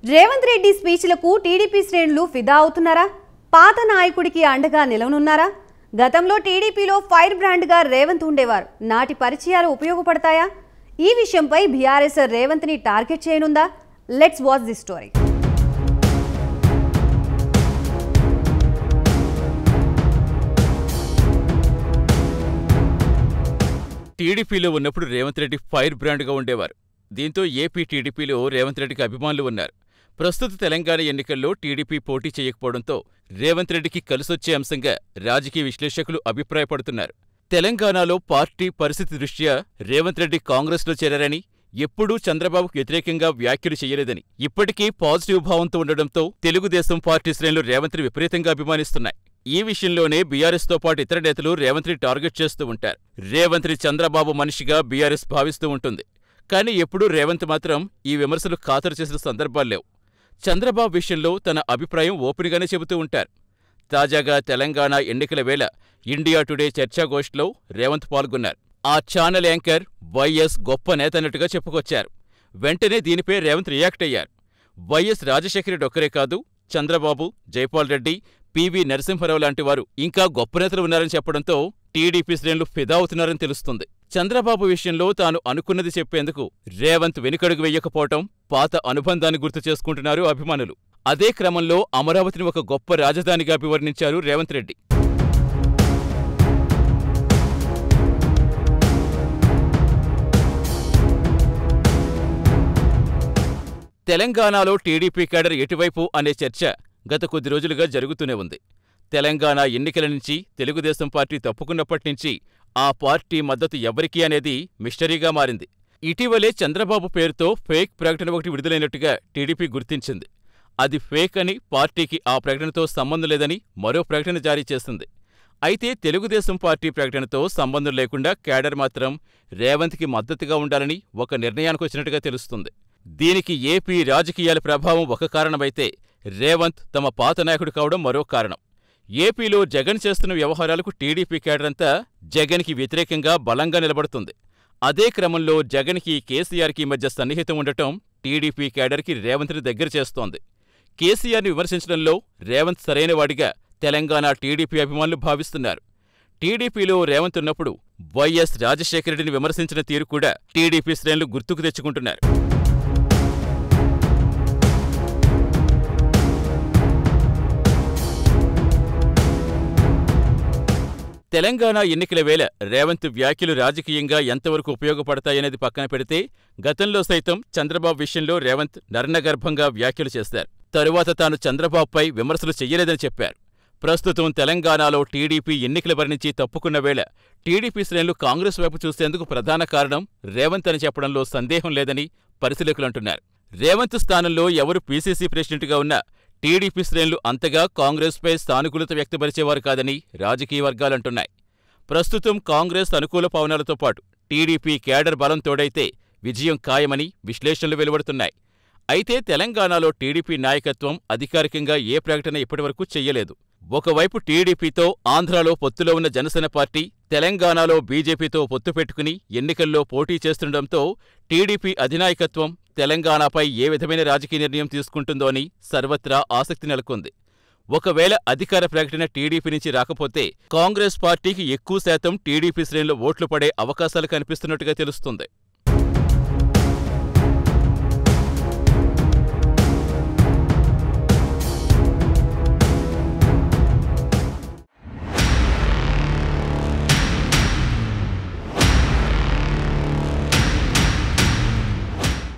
Revanth Reddy స్పీచ్లకు TDP శ్రేణులు ఫిదా అవుతున్నారా పాత నాయకుడికి అండగా నిలవనున్నారా గతంలో టీడీపీలో ఫైర్ బ్రాండ్గా రేవంత్ ఉండేవారు నాటి పరిచయాలు ఉపయోగపడతాయా ఈ విషయంపై బీఆర్ఎస్ రేవంత్ని టార్గెట్ చేయనుందా లెట్స్ వాచ్ ది స్టోరీ టీడీపీలో ఉన్నప్పుడు రేవంత్ రెడ్డి ఫైర్ బ్రాండ్గా ఉండేవారు దీంతో ఏపీ టీడీపీలో రేవంత్ రెడ్డికి అభిమానులు ఉన్నారు ప్రస్తుత తెలంగాణ ఎన్నికల్లో టీడీపీ పోటీ చేయకపోవడంతో రేవంత్ రెడ్డికి కలిసొచ్చే అంశంగా రాజకీయ విశ్లేషకులు అభిప్రాయపడుతున్నారు తెలంగాణలో పార్టీ పరిస్థితి దృష్ట్యా రేవంత్ రెడ్డి కాంగ్రెస్లో చేరారని ఎప్పుడూ చంద్రబాబుకు వ్యతిరేకంగా వ్యాఖ్యలు చేయలేదని ఇప్పటికీ పాజిటివ్ భావంతో ఉండడంతో తెలుగుదేశం పార్టీ శ్రేణులు రేవంత్ని విపరీతంగా అభిమానిస్తున్నాయి ఈ విషయంలోనే బీఆర్ఎస్తో పాటు ఇతర నేతలు రేవంత్ని టార్గెట్ చేస్తూ ఉంటారు రేవంత్ని చంద్రబాబు మనిషిగా బీఆర్ఎస్ భావిస్తూ ఉంటుంది కానీ ఎప్పుడూ రేవంత్ మాత్రం ఈ విమర్శలు ఖాతరు చేసిన సందర్భాలు లేవు చంద్రబాబు విషయంలో తన అభిప్రాయం ఓపెన్గానే చెబుతూ ఉంటారు తాజాగా తెలంగాణ ఎన్నికల వేళ ఇండియా టుడే చర్చాగోష్ఠిలో రేవంత్ పాల్గొన్నారు ఆ ఛానల్ యాంకర్ వైఎస్ గొప్ప నేత అన్నట్టుగా చెప్పుకొచ్చారు వెంటనే దీనిపై రేవంత్ రియాక్ట్ అయ్యారు వైఎస్ రాజశేఖరెడ్డి ఒక్కరే కాదు చంద్రబాబు జైపాల్ రెడ్డి పివి నరసింహారావు లాంటి వారు ఇంకా గొప్ప నేతలు ఉన్నారని చెప్పడంతో టీడీపీ శ్రేణులు ఫిదా అవుతున్నారని తెలుస్తుంది చంద్రబాబు విషయంలో తాను అనుకున్నది చెప్పేందుకు రేవంత్ వెనుకడుగు వెయ్యకపోవటం పాత అనుబంధాన్ని గుర్తు చేసుకుంటున్నారు అభిమానులు అదే క్రమంలో అమరావతిని ఒక గొప్ప రాజధానిగా అభివర్ణించారు రేవంత్ రెడ్డి తెలంగాణలో టీడీపీ కేడర్ ఎటువైపు అనే చర్చ గత కొద్ది రోజులుగా జరుగుతూనే ఉంది తెలంగాణ ఎన్నికల నుంచి తెలుగుదేశం పార్టీ తప్పుకున్నప్పటినుంచి ఆ పార్టీ మద్దతు ఎవరికి అనేది మిస్టరీగా మారింది ఇటీవలే చంద్రబాబు పేరుతో ఫేక్ ప్రకటన ఒకటి విడుదలైనట్టుగా టీడీపీ గుర్తించింది అది ఫేక్ అని పార్టీకి ఆ ప్రకటనతో సంబంధం లేదని మరో ప్రకటన జారీ చేసింది అయితే తెలుగుదేశం పార్టీ ప్రకటనతో సంబంధం లేకుండా కేడర్ మాత్రం రేవంత్కి మద్దతుగా ఉండాలని ఒక నిర్ణయానికి వచ్చినట్టుగా తెలుస్తుంది దీనికి ఏపీ రాజకీయాల ప్రభావం ఒక కారణమైతే రేవంత్ తమ పాత నాయకుడు కావడం మరో కారణం ఏపీలో జగన్ చేస్తున్న వ్యవహారాలకు టీడీపీ కేడరంతా జగన్కి వ్యతిరేకంగా బలంగా నిలబడుతుంది అదే క్రమంలో జగన్కి కేసీఆర్కి మధ్య సన్నిహితం ఉండటం టీడీపీ కేడర్కి రేవంత్ని దగ్గర చేస్తోంది కేసీఆర్ని విమర్శించడంలో రేవంత్ సరైనవాడిగా తెలంగాణ టీడీపీ అభిమానులు భావిస్తున్నారు టీడీపీలో రేవంత్ ఉన్నప్పుడు వైఎస్ రాజశేఖరరెడ్డిని విమర్శించిన తీరు కూడా టీడీపీ శ్రేణులు గుర్తుకు తెచ్చుకుంటున్నారు తెలంగాణ ఎన్నికల వేళ రేవంత్ వ్యాఖ్యలు రాజకీయంగా ఎంతవరకు ఉపయోగపడతాయనేది పక్కన పెడితే గతంలో సైతం చంద్రబాబు విషయంలో రేవంత్ నర్నగర్భంగా వ్యాఖ్యలు చేశారు తరువాత తాను చంద్రబాబుపై విమర్శలు చెయ్యలేదని చెప్పారు ప్రస్తుతం తెలంగాణలో టీడీపీ ఎన్నికల బారి నుంచి తప్పుకున్న వేళ టీడీపీ శ్రేణులు కాంగ్రెస్ వైపు చూసేందుకు ప్రధాన కారణం రేవంత్ అని చెప్పడంలో సందేహం లేదని పరిశీలకులంటున్నారు రేవంత్ స్థానంలో ఎవరు పీసీసీ ప్రెసిడెంట్గా ఉన్నా టీడీపీ శ్రేణులు అంతగా కాంగ్రెస్పై సానుకూలత వ్యక్తపరిచేవారు కాదని రాజకీయ వర్గాలంటున్నాయి ప్రస్తుతం కాంగ్రెస్ అనుకూల పవనాలతో పాటు టీడీపీ కేడర్ బలం తోడైతే విజయం ఖాయమని విశ్లేషణలు వెలువడుతున్నాయి అయితే తెలంగాణలో టీడీపీ నాయకత్వం అధికారికంగా ఏ ప్రకటన ఇప్పటివరకు చెయ్యలేదు ఒకవైపు టీడీపీతో ఆంధ్రాలో పొత్తులో ఉన్న జనసేన పార్టీ తెలంగాణలో బీజేపీతో పొత్తు పెట్టుకుని ఎన్నికల్లో పోటీ చేస్తుండటంతో టీడీపీ అధినాయకత్వం తెలంగాణపై ఏ విధమైన రాజకీయ నిర్ణయం తీసుకుంటుందో అని సర్వత్రా ఆసక్తి నెలకొంది ఒకవేళ అధికార ప్రకటన టీడీపీ నుంచి రాకపోతే కాంగ్రెస్ పార్టీకి ఎక్కువ శాతం టీడీపీ శ్రేణులు ఓట్లు పడే అవకాశాలు కనిపిస్తున్నట్టుగా తెలుస్తుంది